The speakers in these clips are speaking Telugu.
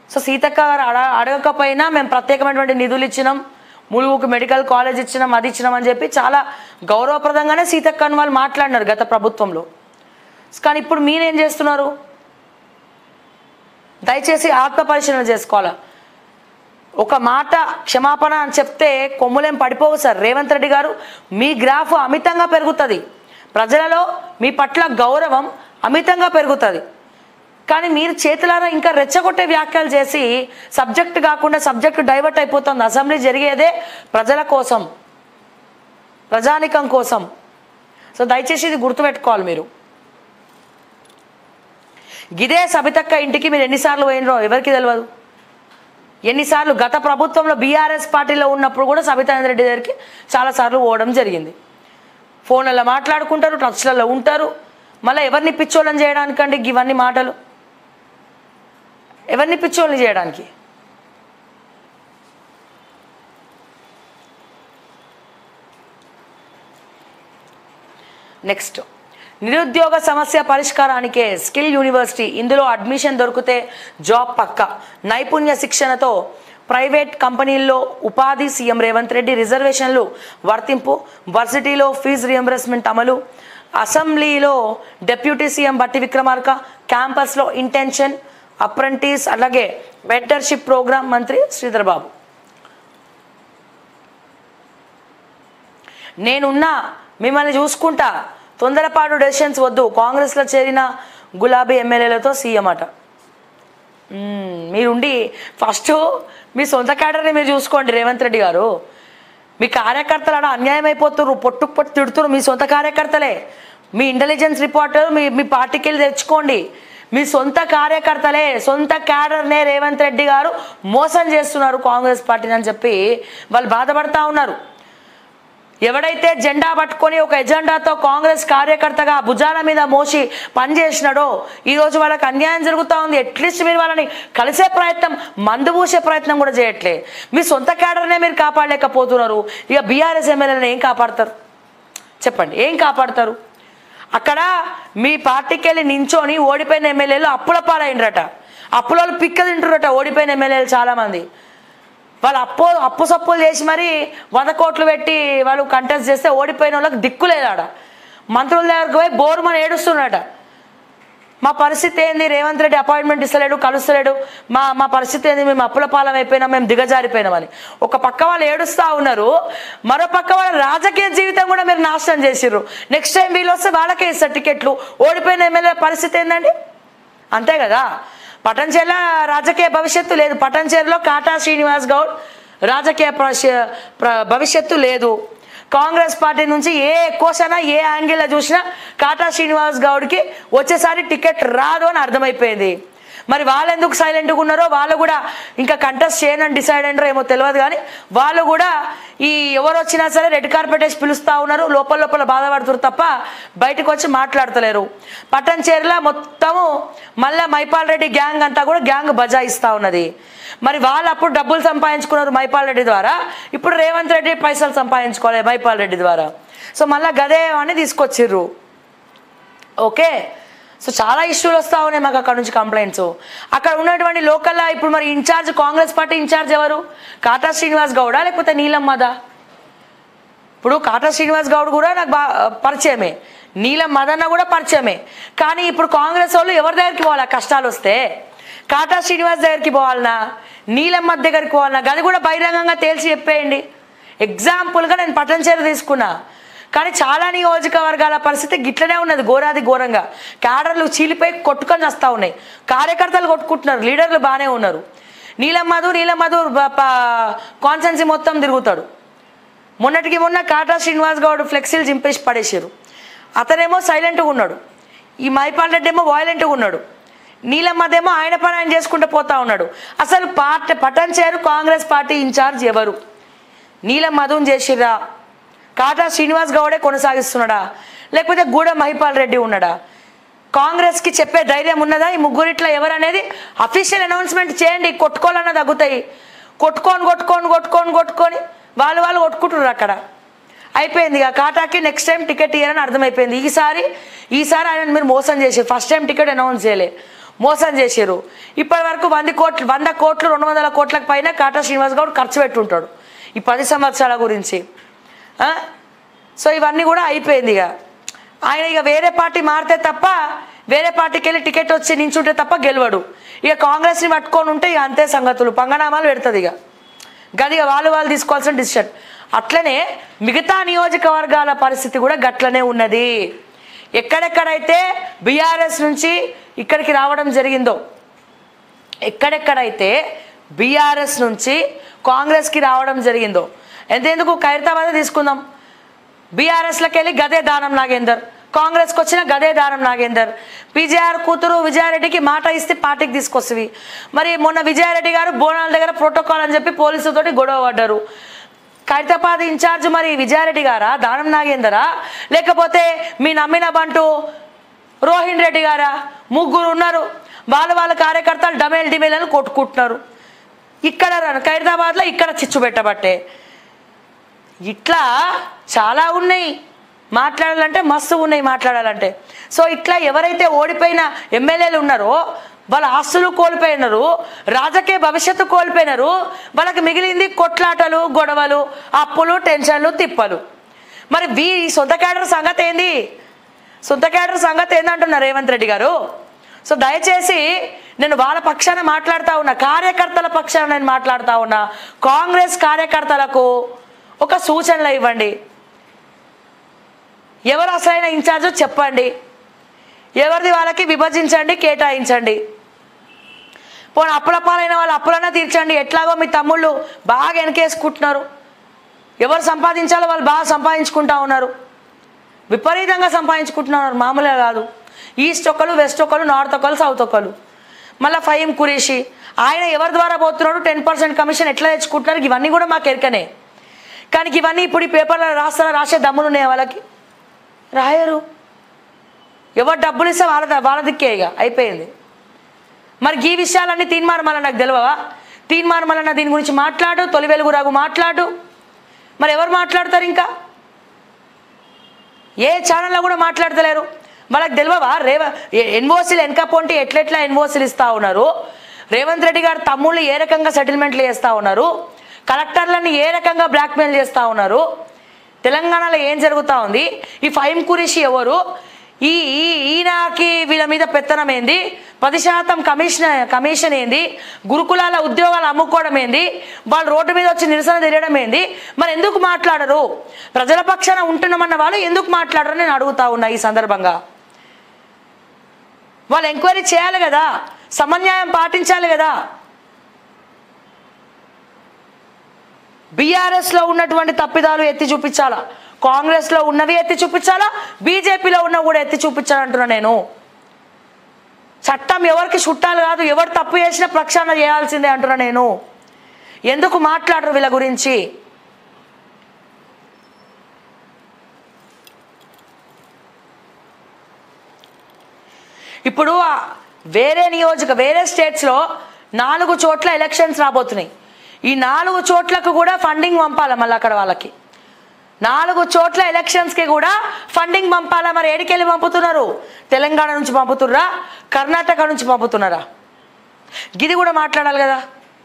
సో సీతక్క గారు అడ అడగకపోయినా మేము ప్రత్యేకమైనటువంటి నిధులు ఇచ్చినాం ములుగుకు మెడికల్ కాలేజ్ ఇచ్చినాం అది ఇచ్చినాం అని చెప్పి చాలా గౌరవప్రదంగానే సీతక్క అని వాళ్ళు మాట్లాడినారు గత ప్రభుత్వంలో కానీ ఇప్పుడు మీరేం చేస్తున్నారు దయచేసి ఆత్మ పరిశీలన చేసుకోవాలా ఒక మాట క్షమాపణ అని చెప్తే కొమ్ములేం పడిపోవు సార్ రేవంత్ రెడ్డి గారు మీ గ్రాఫ్ అమితంగా పెరుగుతుంది ప్రజలలో మీ పట్ల గౌరవం అమితంగా పెరుగుతుంది కానీ మీరు చేతులారా ఇంకా రెచ్చగొట్టే వ్యాఖ్యలు చేసి సబ్జెక్ట్ కాకుండా సబ్జెక్ట్ డైవర్ట్ అయిపోతుంది అసెంబ్లీ జరిగేదే ప్రజల కోసం ప్రజానికం కోసం సో దయచేసి ఇది గుర్తుపెట్టుకోవాలి మీరు గిదే సబితక్క ఇంటికి మీరు ఎన్నిసార్లు పోయినరో ఎవరికి తెలియదు ఎన్నిసార్లు గత ప్రభుత్వంలో బీఆర్ఎస్ పార్టీలో ఉన్నప్పుడు కూడా సబితానంద రెడ్డి దగ్గరికి చాలాసార్లు పోవడం జరిగింది ఫోన్లలో మాట్లాడుకుంటారు టచ్లలో ఉంటారు మళ్ళీ ఎవరిని పిచ్చోళ్ళని చేయడానికండి ఇవన్నీ మాటలు ఎవరిని పిచ్చోళ్ళని చేయడానికి నెక్స్ట్ నిరుద్యోగ సమస్య పరిష్కారానికే స్కిల్ యూనివర్సిటీ ఇందులో అడ్మిషన్ దొరికితే జాబ్ పక్క నైపుణ్య శిక్షణతో ప్రైవేట్ కంపెనీల్లో ఉపాధి సీఎం రేవంత్ రెడ్డి రిజర్వేషన్లు వర్తింపు వర్సిటీలో ఫీజు రియంబర్స్మెంట్ అమలు అసెంబ్లీలో డెప్యూటీ సీఎం బట్టి విక్రమార్క క్యాంపస్లో ఇంటెన్షన్ అప్రెంటిస్ అలాగే మెంటర్షిప్ ప్రోగ్రామ్ మంత్రి శ్రీధర్ బాబు నేనున్నా మిమ్మల్ని చూసుకుంటా తొందరపాటు డెసిషన్స్ వద్దు కాంగ్రెస్లో చేరిన గులాబీ ఎమ్మెల్యేలతో సీఎం అట మ్మ్, మీరుండి ఫస్ట్ మీ సొంత క్యాడర్ని మీరు చూసుకోండి రేవంత్ రెడ్డి గారు మీ కార్యకర్తలు ఆడ అన్యాయం అయిపోతున్నారు పొట్టుకు పొట్టు తిడుతున్నారు మీ సొంత కార్యకర్తలే మీ ఇంటెలిజెన్స్ రిపోర్టర్ మీ మీ పార్టీకి వెళ్ళి తెచ్చుకోండి మీ సొంత కార్యకర్తలే సొంత క్యాడర్నే రేవంత్ రెడ్డి గారు మోసం చేస్తున్నారు కాంగ్రెస్ పార్టీని అని చెప్పి వాళ్ళు బాధపడతా ఉన్నారు ఎవడైతే జెండా పట్టుకొని ఒక ఎజెండాతో కాంగ్రెస్ కార్యకర్తగా భుజాల మీద మోసి పనిచేసినాడో ఈరోజు వాళ్ళకి అన్యాయం జరుగుతూ ఉంది అట్లీస్ట్ మీరు వాళ్ళని కలిసే ప్రయత్నం మందు పూసే ప్రయత్నం కూడా చేయట్లే మీ సొంత క్యాడర్నే మీరు కాపాడలేకపోతున్నారు ఇక బీఆర్ఎస్ ఎమ్మెల్యేలను ఏం కాపాడతారు చెప్పండి ఏం కాపాడతారు అక్కడ మీ పార్టీకి వెళ్ళి నించొని ఓడిపోయిన ఎమ్మెల్యేలు అప్పుల పాలైనరట అప్పుల వాళ్ళు పిక్క తింటురట ఓడిపోయిన ఎమ్మెల్యేలు చాలామంది వాళ్ళు అప్పు అప్పు సప్పులు చేసి మరి వంద కోట్లు పెట్టి వాళ్ళు కంటెస్ట్ చేస్తే ఓడిపోయిన వాళ్ళకి దిక్కు లేదు ఆడ మంత్రుల దగ్గరకు పోయి బోరుమని ఏడుస్తున్నాడట మా పరిస్థితి ఏంది రేవంత్ రెడ్డి అపాయింట్మెంట్ ఇస్తలేడు కలుస్తలేడు మా మా పరిస్థితి ఏంది మేము అప్పుల పాలం అయిపోయినాం మేము దిగజారిపోయినామని ఒక పక్క వాళ్ళు ఏడుస్తూ ఉన్నారు మరో పక్క వాళ్ళ రాజకీయ జీవితం కూడా మీరు నాశనం చేసిర్రు నెక్స్ట్ టైం వీళ్ళు వస్తే వాళ్ళకే ఇస్తారు టికెట్లు ఓడిపోయిన ఎమ్మెల్యే పరిస్థితి ఏందండి అంతే కదా పటంచేర్ల రాజకీయ భవిష్యత్తు లేదు పటంచేరులో కాటా శ్రీనివాస్ గౌడ్ రాజకీయ ప్రశ- ప్ర- భవిష్యత్తు లేదు కాంగ్రెస్ పార్టీ నుంచి ఏ క్వశ్చన్ ఏ యాంగిల్లో చూసినా కాటా శ్రీనివాస్ గౌడ్కి వచ్చేసారి టికెట్ రాదు అని అర్థమైపోయింది మరి వాళ్ళు ఎందుకు సైలెంట్గా ఉన్నారో వాళ్ళు కూడా ఇంకా కంటెస్ట్ చేయనని డిసైడ్ అయినారో ఏమో తెలియదు కానీ వాళ్ళు కూడా ఈ ఎవరు వచ్చినా సరే రెడ్ కార్పెట్ వేసి పిలుస్తూ ఉన్నారు లోపల లోపల బాధపడుతున్నారు తప్ప బయటకు వచ్చి మాట్లాడతలేరు పట్టణ చేరుల మొత్తము మళ్ళా మైపాల్ రెడ్డి గ్యాంగ్ అంతా కూడా గ్యాంగ్ బజాయిస్తూ ఉన్నది మరి వాళ్ళు అప్పుడు డబ్బులు సంపాదించుకున్నారు మైపాల్ రెడ్డి ద్వారా ఇప్పుడు రేవంత్ రెడ్డి పైసలు సంపాదించుకోవాలి మైపాల్ రెడ్డి ద్వారా సో మళ్ళీ గదే అని తీసుకొచ్చిర్రు ఓకే సో చాలా ఇష్యూలు వస్తూ ఉన్నాయి మాకు అక్కడ నుంచి కంప్లైంట్స్ అక్కడ ఉన్నటువంటి లోకల్ ఇప్పుడు మరి ఇన్ఛార్జ్ కాంగ్రెస్ పార్టీ ఇన్ఛార్జ్ ఎవరు కాటా శ్రీనివాస్ గౌడా లేకపోతే నీలమ్మదా ఇప్పుడు కాటా శ్రీనివాస్ గౌడ్ కూడా నాకు బా పరిచయమే నీలం మదన్న కూడా పరిచయమే కానీ ఇప్పుడు కాంగ్రెస్ వాళ్ళు ఎవరి దగ్గరికి పోవాలా కష్టాలు వస్తే కాటా శ్రీనివాస్ దగ్గరికి పోవాలనా నీలమ్మ దగ్గరికి పోవాలనా అది కూడా బహిరంగంగా తేల్చి చెప్పేయండి ఎగ్జాంపుల్గా నేను పట్టణచేరు తీసుకున్నా కానీ చాలా నియోజకవర్గాల పరిస్థితి గిట్లనే ఉన్నది ఘోరాది ఘోరంగా క్యాడర్లు చీలిపోయి కొట్టుకొని వస్తూ ఉన్నాయి కార్యకర్తలు కొట్టుకుంటున్నారు లీడర్లు బాగానే ఉన్నారు నీలం మధు నీలం మధు కాన్సెన్సీ మొత్తం తిరుగుతాడు మొన్నటికి మొన్న కాటా శ్రీనివాస్ గౌడ్ ఫ్లెక్సీలు చింపేసి పడేసారు అతనేమో సైలెంట్గా ఉన్నాడు ఈ మైపాల్ రెడ్డి ఏమో వాయిలెంట్గా ఉన్నాడు నీలమ్మదేమో ఆయన పని ఆయన చేసుకుంటూ పోతా ఉన్నాడు అసలు పార్టీ పటన్ చేరు కాంగ్రెస్ పార్టీ ఇన్ఛార్జ్ ఎవరు నీలం మధుని చేసిర్రా కాటా శ్రీనివాస్ గౌడే కొనసాగిస్తున్నాడా లేకపోతే గూడ మహిపాల్ రెడ్డి ఉన్నాడా కాంగ్రెస్కి చెప్పే ధైర్యం ఉన్నదా ఈ ముగ్గురిట్లో ఎవరనేది అఫీషియల్ అనౌన్స్మెంట్ చేయండి కొట్టుకోవాలన్నా తగ్గుతాయి కొట్టుకొని కొట్టుకొని కొట్టుకొని కొట్టుకొని వాళ్ళు వాళ్ళు కొట్టుకుంటున్నారు అక్కడ అయిపోయింది ఇక కాటాకి నెక్స్ట్ టైం టికెట్ ఇయ్యారని అర్థమైపోయింది ఈసారి ఈసారి ఆయన మీరు మోసం చేసి ఫస్ట్ టైం టికెట్ అనౌన్స్ చేయలే మోసం చేసారు ఇప్పటి వరకు వంద కోట్లు వంద కోట్లు రెండు వందల కోట్లకు పైన కాటా శ్రీనివాస్ గౌడ్ ఖర్చు పెట్టుంటాడు ఈ పది సంవత్సరాల గురించి ఆ? సో ఇవన్నీ కూడా అయిపోయింది ఇక ఆయన ఇక వేరే పార్టీ మారితే తప్ప వేరే పార్టీకి వెళ్ళి టికెట్ వచ్చి నించుంటే తప్ప గెలవడు ఇక కాంగ్రెస్ని పట్టుకొని ఉంటే ఇక అంతే సంగతులు పంగనామాలు పెడుతుంది ఇక గదిగా వాళ్ళు వాళ్ళు తీసుకోవాల్సిన డిసిషన్ అట్లనే మిగతా నియోజకవర్గాల పరిస్థితి కూడా గట్లనే ఉన్నది ఎక్కడెక్కడైతే బీఆర్ఎస్ నుంచి ఇక్కడికి రావడం జరిగిందో ఎక్కడెక్కడైతే బీఆర్ఎస్ నుంచి కాంగ్రెస్కి రావడం జరిగిందో ఎంతెందుకు ఖైరతాబాద్ తీసుకుందాం బీఆర్ఎస్లోకి వెళ్ళి గదే దానం నాగేందర్ కాంగ్రెస్కి వచ్చిన గదే దానం నాగేందర్ విజయార్ కూతురు విజయారెడ్డికి మాట ఇస్తే పార్టీకి తీసుకొస్తుంది మరి మొన్న విజయారెడ్డి గారు బోనాల దగ్గర ప్రోటోకాల్ అని చెప్పి పోలీసులతోటి గొడవ పడ్డారు ఖైరతాబాద్ ఇన్ఛార్జ్ మరి విజయారెడ్డి గారా దానం నాగేందరా లేకపోతే మీ నమ్మిన బంటు రోహిన్ రెడ్డి గారా ముగ్గురు ఉన్నారు వాళ్ళ వాళ్ళ కార్యకర్తలు డమేల్ డిమేల్ అని కొట్టుకుంటున్నారు ఇక్కడ ఖైరతాబాద్లో ఇక్కడ చిచ్చు పెట్టబట్టే ఇట్లా చాలా ఉన్నాయి మాట్లాడాలంటే మస్తు ఉన్నాయి మాట్లాడాలంటే సో ఇట్లా ఎవరైతే ఓడిపోయిన ఎమ్మెల్యేలు ఉన్నారో వాళ్ళ ఆస్తులు కోల్పోయినారు రాజకీయ భవిష్యత్తు కోల్పోయినారు వాళ్ళకి మిగిలింది కొట్లాటలు గొడవలు అప్పులు టెన్షన్లు తిప్పలు మరి వీ సొంత క్యాడర్ సంగతి ఏంది సొంత క్యాడర్ సంగతి ఏందంటున్నారు రేవంత్ రెడ్డి గారు సో దయచేసి నేను వాళ్ళ పక్షాన మాట్లాడుతూ ఉన్నా కార్యకర్తల పక్షాన నేను మాట్లాడుతూ ఉన్నా కాంగ్రెస్ కార్యకర్తలకు ఒక సూచనలు ఇవ్వండి ఎవరు అసలైన ఇన్ఛార్జో చెప్పండి ఎవరిది వాళ్ళకి విభజించండి కేటాయించండి పోనీ అప్పుల పాలైన వాళ్ళు అప్పులన్నా తీర్చండి ఎట్లాగో మీ తమ్ముళ్ళు బాగా వెనకేసుకుంటున్నారు ఎవరు సంపాదించాలో వాళ్ళు బాగా సంపాదించుకుంటా ఉన్నారు విపరీతంగా సంపాదించుకుంటున్నారు మామూలుగా కాదు ఈస్ట్ ఒకరు వెస్ట్ ఒకరు నార్త్ ఒకరు సౌత్ ఒకరు మళ్ళీ ఫైమ్ కురేషి ఆయన ఎవరి ద్వారా పోతున్నాడు టెన్ పర్సెంట్ కమిషన్ ఎట్లా తెచ్చుకుంటున్నారు ఇవన్నీ కూడా మాకు ఎరకనే కానీ ఇవన్నీ ఇప్పుడు ఈ పేపర్లో రాస్తారా రాసే దమ్ములు ఉన్నాయి వాళ్ళకి రాయరు ఎవరు డబ్బులు ఇస్తే వాళ్ళ వాళ్ళ దిక్కే ఇక అయిపోయింది మరి ఈ విషయాలన్నీ తీన్మార్ మళ్ళీ నాకు తెలియవా తీన్మార్ మళ్ళీ దీని గురించి మాట్లాడు తొలి వెలుగు రాగు మాట్లాడు మరి ఎవరు మాట్లాడతారు ఇంకా ఏ ఛానల్లో కూడా మాట్లాడతలేరు వాళ్ళకి తెలియవా రేవ ఎన్ఓసీలు వెనక పొంటి ఎట్లెట్లా ఎన్ఓసీలు ఇస్తా ఉన్నారు రేవంత్ రెడ్డి గారు తమ్ముళ్ళు ఏ రకంగా సెటిల్మెంట్లు చేస్తూ ఉన్నారు కలెక్టర్లని ఏ రకంగా బ్లాక్మెయిల్ చేస్తూ ఉన్నారు తెలంగాణలో ఏం జరుగుతూ ఉంది ఈ ఫైమ్ కురిషి ఎవరు ఈ ఈ ఈయనకి వీళ్ళ మీద పెత్తనం ఏంది పది శాతం కమిషన్ కమిషన్ ఏంది గురుకులాల ఉద్యోగాలు అమ్ముకోవడం ఏంది వాళ్ళు రోడ్డు మీద వచ్చి నిరసన తెలియడం ఏంది మరి ఎందుకు మాట్లాడరు ప్రజల పక్షాన ఉంటున్నామన్న వాళ్ళు ఎందుకు మాట్లాడరు నేను అడుగుతా ఉన్నా ఈ సందర్భంగా వాళ్ళు ఎంక్వైరీ చేయాలి కదా సమన్యాయం పాటించాలి కదా బీఆర్ఎస్లో ఉన్నటువంటి తప్పిదాలు ఎత్తి చూపించాలా కాంగ్రెస్లో ఉన్నవి ఎత్తి చూపించాలా బీజేపీలో ఉన్నవి కూడా ఎత్తి చూపించాలంటున్నా నేను చట్టం ఎవరికి చుట్టాలు కాదు ఎవరు తప్పు చేసినా ప్రక్షాళన చేయాల్సిందే అంటున్నా నేను ఎందుకు మాట్లాడరు వీళ్ళ గురించి ఇప్పుడు ఆ వేరే నియోజక వేరే స్టేట్స్లో నాలుగు చోట్ల ఎలక్షన్స్ రాబోతున్నాయి ఈ నాలుగు చోట్లకు కూడా ఫండింగ్ పంపాలి మళ్ళీ అక్కడ వాళ్ళకి నాలుగు చోట్ల ఎలక్షన్స్కి కూడా ఫండింగ్ పంపాలా మరి ఏడికెళ్ళి పంపుతున్నారు తెలంగాణ నుంచి పంపుతుర్రా కర్ణాటక నుంచి పంపుతున్నారా గిది కూడా మాట్లాడాలి కదా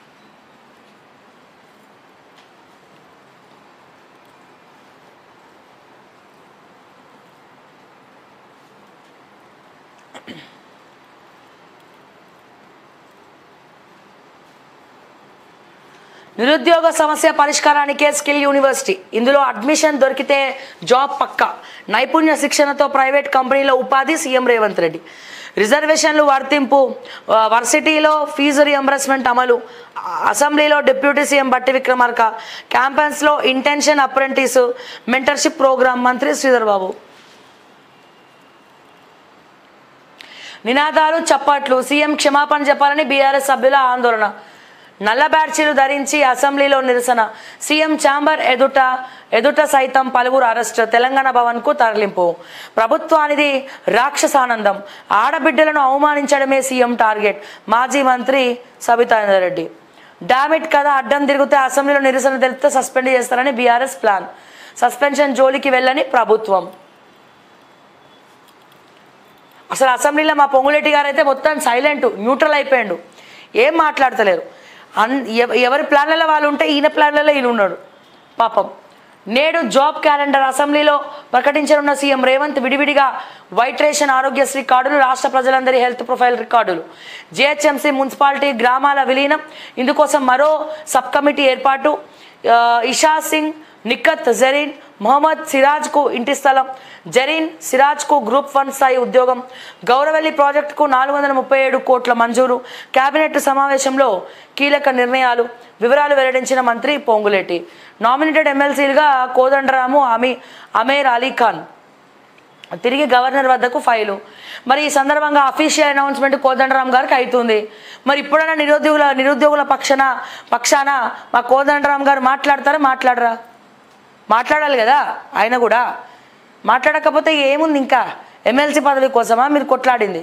నిరుద్యోగ సమస్య పరిష్కారానికే స్కిల్ యూనివర్సిటీ ఇందులో అడ్మిషన్ దొరికితే జాబ్ పక్క నైపుణ్య శిక్షణతో ప్రైవేట్ కంపెనీలో ఉపాధి సీఎం రేవంత్ రెడ్డి రిజర్వేషన్లు వర్తింపు ఆ, వర్సిటీలో ఫీజు రియంబర్స్మెంట్ అమలు ఆ, అసెంబ్లీలో డిప్యూటీ సీఎం బట్టి విక్రమార్క క్యాంపస్లో ఇంటెన్షన్ అప్రెంటిస్ మెంటర్షిప్ ప్రోగ్రామ్ మంత్రి శ్రీధర్ బాబు నినాదాలు చప్పట్లు సీఎం క్షమాపణ చెప్పాలని బీఆర్ఎస్ సభ్యుల ఆందోళన నల్ల బ్యాడ్జీలు ధరించి అసెంబ్లీలో నిరసన సీఎం ఛాంబర్ ఎదుట ఎదుట సైతం పలువురు అరెస్ట్ తెలంగాణ భవన్కు తరలింపు ప్రభుత్వానిది రాక్షసానందం ఆడబిడ్డలను అవమానించడమే సీఎం టార్గెట్ మాజీ మంత్రి సబితానంద రెడ్డి డామిట్ కదా అడ్డం తిరిగితే అసెంబ్లీలో నిరసన తెలిపితే సస్పెండ్ చేస్తారని బీఆర్ఎస్ ప్లాన్ సస్పెన్షన్ జోలికి వెళ్ళని ప్రభుత్వం అసలు అసెంబ్లీలో మా పొంగులేటి గారు అయితే మొత్తం సైలెంట్ న్యూట్రల్ అయిపోయాడు ఏం మాట్లాడతలేరు అన్ ఎవ- ఎవరి ప్లాన్లలో వాళ్ళు ఉంటే ఈయన ప్లాన్లలో ఈయన ఉన్నాడు పాపం నేడు జాబ్ క్యాలెండర్ అసెంబ్లీలో ప్రకటించనున్న సీఎం రేవంత్ విడివిడిగా వైట్ రేషన్ ఆరోగ్యశ్రీ కార్డులు రాష్ట్ర ప్రజలందరి హెల్త్ ప్రొఫైల్ రికార్డులు జిహెచ్ఎంసీ మున్సిపాలిటీ గ్రామాల విలీనం ఇందుకోసం మరో సబ్ కమిటీ ఏర్పాటు ఆ, ఇషా సింగ్ నిఖత్ జరీన్ మొహమ్మద్ సిరాజ్కు ఇంటి స్థలం జరీన్ సిరాజ్కు గ్రూప్ వన్ స్థాయి ఉద్యోగం గౌరవల్లి ప్రాజెక్టుకు నాలుగు వందల ముప్పై ఏడు కోట్ల మంజూరు కేబినెట్ సమావేశంలో కీలక నిర్ణయాలు వివరాలు వెల్లడించిన మంత్రి పొంగులేటి నామినేటెడ్ ఎమ్మెల్సీలుగా కోదండరాము అమీ అమేర్ అలీ ఖాన్ తిరిగి గవర్నర్ వద్దకు ఫైలు మరి ఈ సందర్భంగా అఫీషియల్ అనౌన్స్మెంట్ కోదండరామ్ గారికి అవుతుంది మరి ఇప్పుడైనా నిరుద్యోగుల నిరుద్యోగుల పక్షాన పక్షాన మా కోదండరామ్ గారు మాట్లాడతారా మాట్లాడరా మాట్లాడాలి కదా ఆయన కూడా మాట్లాడకపోతే ఏముంది ఇంకా ఎమ్మెల్సీ పదవి కోసమా మీరు కొట్లాడింది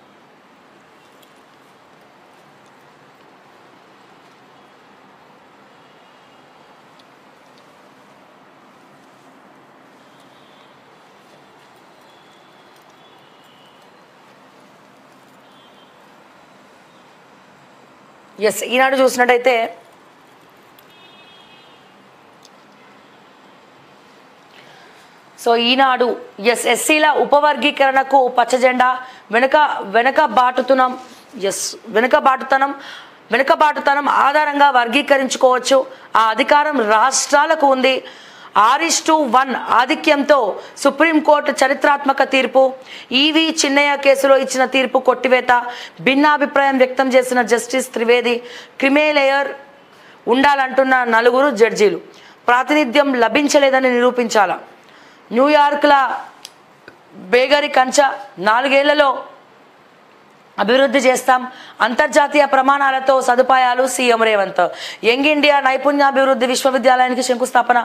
ఎస్ ఈనాడు చూసినట్టయితే సో ఈనాడు ఎస్ ఎస్సీల ఉపవర్గీకరణకు పచ్చజెండా వెనుక వెనుక బాటుతనం ఎస్ వెనుక బాటుతనం వెనుకబాటుతనం ఆధారంగా వర్గీకరించుకోవచ్చు ఆ అధికారం రాష్ట్రాలకు ఉంది ఆరిస్ టు వన్ ఆధిక్యంతో సుప్రీంకోర్టు చరిత్రాత్మక తీర్పు ఈవి చిన్నయ్య కేసులో ఇచ్చిన తీర్పు కొట్టివేత భిన్నాభిప్రాయం వ్యక్తం చేసిన జస్టిస్ త్రివేది క్రిమేలేయర్ ఉండాలంటున్న నలుగురు జడ్జీలు ప్రాతినిధ్యం లభించలేదని నిరూపించాల న్యూయార్క్ల బేగరి కంచ నాలుగేళ్లలో అభివృద్ధి చేస్తాం అంతర్జాతీయ ప్రమాణాలతో సదుపాయాలు సీఎం రేవంత్ యంగ్ ఇండియా నైపుణ్యాభివృద్ధి విశ్వవిద్యాలయానికి శంకుస్థాపన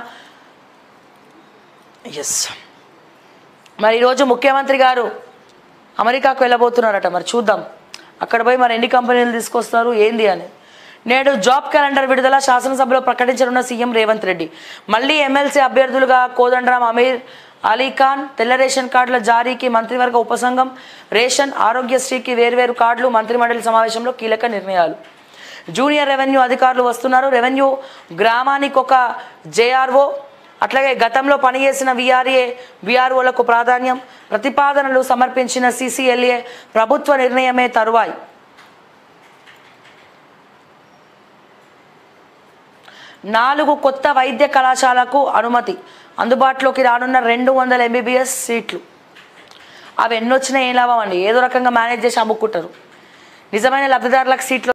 ఎస్ మరి ఈరోజు ముఖ్యమంత్రి గారు అమెరికాకు వెళ్ళబోతున్నారట మరి చూద్దాం అక్కడ పోయి మరి ఎన్ని కంపెనీలు తీసుకొస్తారు ఏంది అని నేడు జాబ్ క్యాలెండర్ విడుదల శాసనసభలో ప్రకటించనున్న సీఎం రేవంత్ రెడ్డి మళ్ళీ ఎమ్మెల్సీ అభ్యర్థులుగా కోదండరాం అమీర్ అలీ ఖాన్ తెల్ల రేషన్ కార్డుల జారీకి మంత్రివర్గ ఉపసంఘం రేషన్ ఆరోగ్యశ్రీకి వేర్వేరు కార్డులు మంత్రిమండలి సమావేశంలో కీలక నిర్ణయాలు జూనియర్ రెవెన్యూ అధికారులు వస్తున్నారు రెవెన్యూ గ్రామానికి ఒక జేఆర్ఓ అట్లాగే గతంలో పనిచేసిన విఆర్ఏ విఆర్ఓలకు ప్రాధాన్యం ప్రతిపాదనలు సమర్పించిన సిసిఎల్ఏ ప్రభుత్వ నిర్ణయమే తరువాయి నాలుగు కొత్త వైద్య కళాశాలకు అనుమతి అందుబాటులోకి రానున్న రెండు వందల ఎంబీబీఎస్ సీట్లు అవి ఎన్నొచ్చినా ఏం లాభం అండి ఏదో రకంగా మేనేజ్ చేసి అమ్ముకుంటారు నిజమైన లబ్ధిదారులకు సీట్లు